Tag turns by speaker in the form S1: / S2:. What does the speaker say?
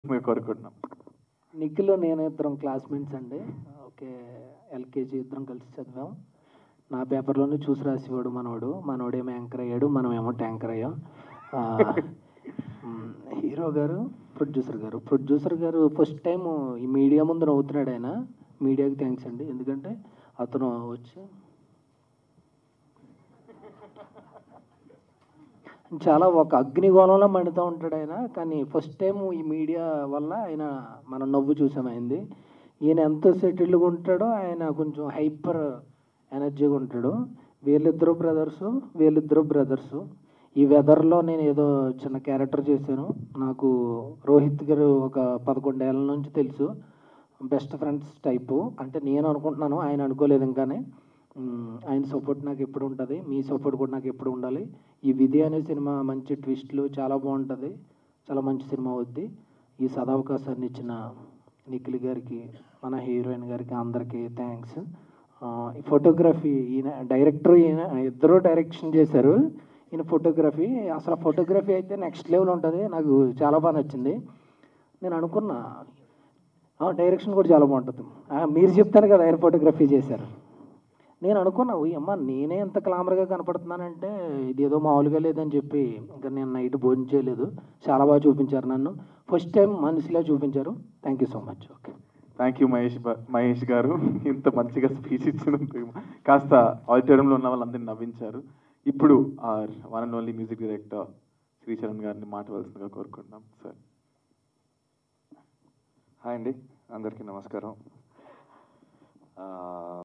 S1: మేము కోరుకుంటున్నాం
S2: నిఖిల్ నేను ఇద్దరం క్లాస్మేట్స్ అండి ఓకే ఎల్కేజీ ఇద్దరం కలిసి చదివాం నా పేపర్లోనే చూసి రాసేవాడు మనవాడు మనవాడేమో యాంకర్ అయ్యాడు మనమేమో ట్యాంకర్ అయ్యాం ఆ, మ్, హీరో గారు ప్రొడ్యూసర్ గారు ప్రొడ్యూసర్ గారు ఫస్ట్ టైం ఈ మీడియా ముందు నవ్వుతున్నాడు ఆయన మీడియాకి థ్యాంక్స్ అండి ఎందుకంటే అతను వచ్చి చాలా ఒక అగ్నిగోళంలో మండుతూ ఉంటాడు ఆయన కానీ ఫస్ట్ టైం ఈ మీడియా వల్ల ఆయన మనం నవ్వు చూసాం అయింది ఈయన ఎంత సెటిల్గా ఉంటాడో ఆయన కొంచెం హైపర్ ఎనర్జీగా ఉంటాడు వీళ్ళిద్దరు బ్రదర్స్ వీళ్ళిద్దరు బ్రదర్స్ ఈ వెదర్లో నేను ఏదో చిన్న క్యారెక్టర్ చేశాను నాకు రోహిత్ గారు ఒక పదకొండేళ్ళ నుంచి తెలుసు బెస్ట్ ఫ్రెండ్స్ టైపు అంటే నేను అనుకుంటున్నాను ఆయన అనుకోలేదు ఇంకానే మ్మ్. ఆయన సపోర్ట్ నాకు ఎప్పుడు ఉంటుంది మీ సపోర్ట్ కూడా నాకు ఎప్పుడు ఉండాలి ఈ విధి అనే సినిమా మంచి ట్విస్ట్లు చాలా బాగుంటుంది చాలా మంచి సినిమా అవుద్ది ఈ సదవకాశాన్ని ఇచ్చిన నిఖిల్ గారికి మన హీరోయిన్ గారికి అందరికీ థ్యాంక్స్ ఈ ఫోటోగ్రఫీ ఈయన డైరెక్టర్ ఈయన ఇద్దరు డైరెక్షన్ చేశారు ఈయన ఫోటోగ్రఫీ అసలు ఫోటోగ్రఫీ అయితే నెక్స్ట్ లెవెల్ ఉంటుంది నాకు చాలా బాగా నచ్చింది నేను అనుకున్నా ఆ, డైరెక్షన్ కూడా చాలా బాగుంటుంది ఆ, మీరు చెప్తారు కదా ఆయన ఫోటోగ్రఫీ చేశారు నేను అనుకున్నా "ఉయ్ అమ్మ నేనే ఎంత క్లామర్గా కనపడుతున్నానంటే ఇది ఏదో మామూలుగా లేదని చెప్పి ఇంకా నేను నైట్ భోజనం చేయలేదు చాలా బాగా చూపించారు నన్ను ఫస్ట్ టైం మనిషిలా చూపించారు thank you so much okay
S1: thank you Mahesh బ- మహేష్ గారు ఇంత మంచిగా స్పీచ్ ఇచ్చినందుకు కాస్త ఆడిటోరియంలో ఉన్న వాళ్ళందరినీ నవ్వించారు ఇప్పుడు our one and only music director Sricharan గారిని మాట్లాడాల్సిందిగా కోరుకుంటున్నాం సార్
S3: హాయ్ అండి అందరికీ నమస్కారం ఆ,